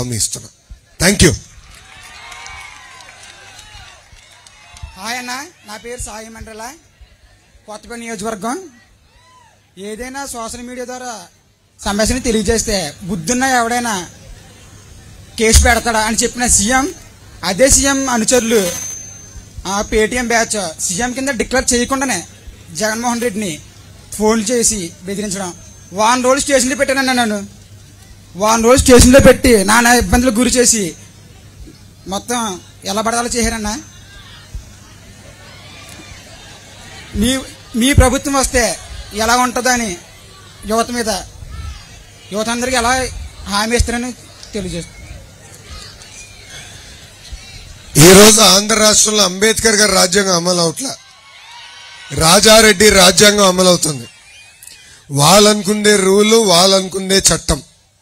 హామీ ఇస్తున్నా thank you hi అన్న నా పేరు సాయి మండల కొత్తపల్లి నియోజకవర్గం ఏదైనా సోషల్ మీడియా ద్వారా సమస్యని తెలియజేస్తే బుద్ధున్న ఎవడైనా కేసు పెడతాడా అని చెప్పిన సీఎం అదే సీఎం అనుచరులు ఆ పేటీఎం బ్యాచ్ సీఎం కింద డిక్లేర్ చేయకుండానే జగన్మోహన్ రెడ్డిని ఫోన్ చేసి బెదిరించడం వారం రోజులు స్టేషన్లో పెట్టానన్న నన్ను వారం రోజులు స్టేషన్లో పెట్టి నానా ఇబ్బందులకు గురి చేసి మొత్తం ఎలా పడాలో చేశారన్నా మీ మీ ప్రభుత్వం వస్తే ఎలా ఉంటుందని యువత మీద యువత అందరికీ ఎలా హామీ ఇస్తారని తెలియజేస్తుంది ఈ రోజు ఆంధ్ర రాష్ట్రంలో అంబేద్కర్ గారి రాజ్యాంగం అమలు అవట్లా రాజారెడ్డి రాజ్యాంగం అమలు అవుతుంది వాళ్ళనుకుండే రూలు వాళ్ళనుకుండే చట్టం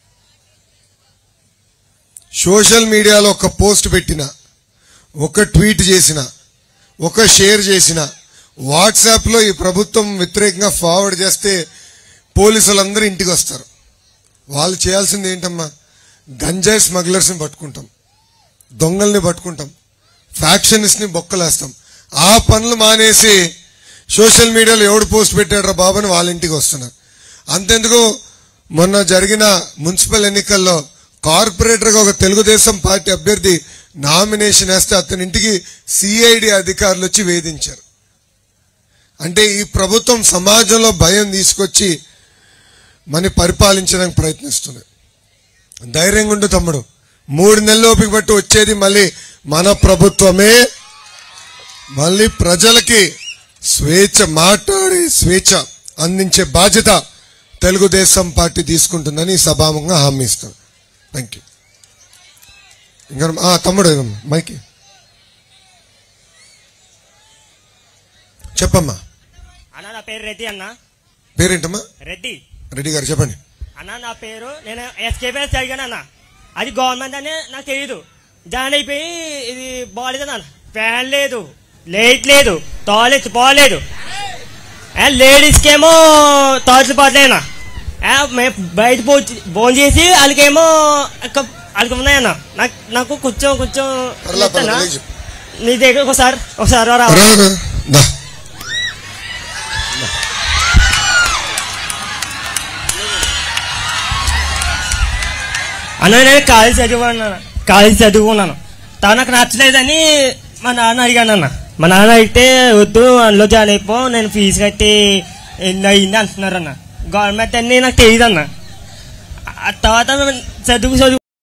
సోషల్ మీడియాలో ఒక పోస్ట్ పెట్టిన ఒక ట్వీట్ చేసిన ఒక షేర్ చేసిన వాట్సాప్లో ఈ ప్రభుత్వం వ్యతిరేకంగా ఫార్వర్డ్ చేస్తే పోలీసులందరూ ఇంటికి వస్తారు వాళ్ళు చేయాల్సింది ఏంటమ్మా గంజాయి స్మగ్లర్స్ని పట్టుకుంటాం దొంగల్ని పట్టుకుంటాం ఫ్యాక్షనిస్ట్ని బొక్కలేస్తాం ఆ పనులు మానేసి సోషల్ మీడియాలో ఎవడు పోస్ట్ పెట్టాడ్రా బాబని వాళ్ళ ఇంటికి వస్తున్నారు అంతెందుకు మొన్న జరిగిన మున్సిపల్ ఎన్నికల్లో కార్పొరేటర్గా ఒక తెలుగుదేశం పార్టీ అభ్యర్థి నామినేషన్ వేస్తే అతని ఇంటికి సిఐడి అధికారులు వచ్చి వేధించారు అంటే ఈ ప్రభుత్వం సమాజంలో భయం తీసుకొచ్చి మన పరిపాలించడానికి ప్రయత్నిస్తుంది ధైర్యంగా ఉండు తమ్ముడు మూడు నెలలు ఓపిక బట్టి వచ్చేది మళ్ళీ మన ప్రభుత్వమే మళ్ళీ ప్రజలకి స్వేచ్ఛ మాట్లాడి స్వేచ్ఛ అందించే బాధ్యత తెలుగుదేశం పార్టీ తీసుకుంటుందని ఈ సభాముఖంగా హామీ ఇస్తాను థ్యాంక్ యూ ఇంకా ఆ, తమ్ముడు మైకి చెప్పమ్మా అన్న నా పేరు రెడ్డి అన్న పేరేంటమ్మా రెడ్డి రెడ్డి గారు చెప్పండి అన్న నా పేరు నేను ఎస్కేపీఎస్ చదివాను అన్న అది గవర్నమెంట్ అని నాకు తెలియదు జాయిన్ అయిపోయి ఇది బాగాలేదు అన్న ఫ్యాన్ లేదు లైట్ లేదు టాయిలెట్ పోలేదు లేడీస్కి ఏమో టాయిలెట్లు పోతాయన్న ఆ, మేము బయట పో భోజనం చేసి వాళ్ళకేమో అక్క- వాళ్ళకి ఉన్నాయన్న నాకు నాకు కొంచెం కొంచెం పర్లా, పర్లా, చెప్తానా? లేచి. నీ దగ్గర ఒకసారి ఒకసారి రా రా, రా. దా. అన్న నేను కాలేజ్ చదువుకున్నాను కాలేజ్ చదువుకున్నాను తా నాకు నచ్చలేదని మా నాన్న అడిగాను అన్న మా నాన్న అడిగితే వద్దు అందులో జాయిన్ అయిపో నేను ఫీజు కట్టి ఎన్ని అయింది అంటున్నారు అన్న గవర్నమెంట్ అన్ని నాకు తెలియదు అన్న ఆ తర్వాత చదువు చదువు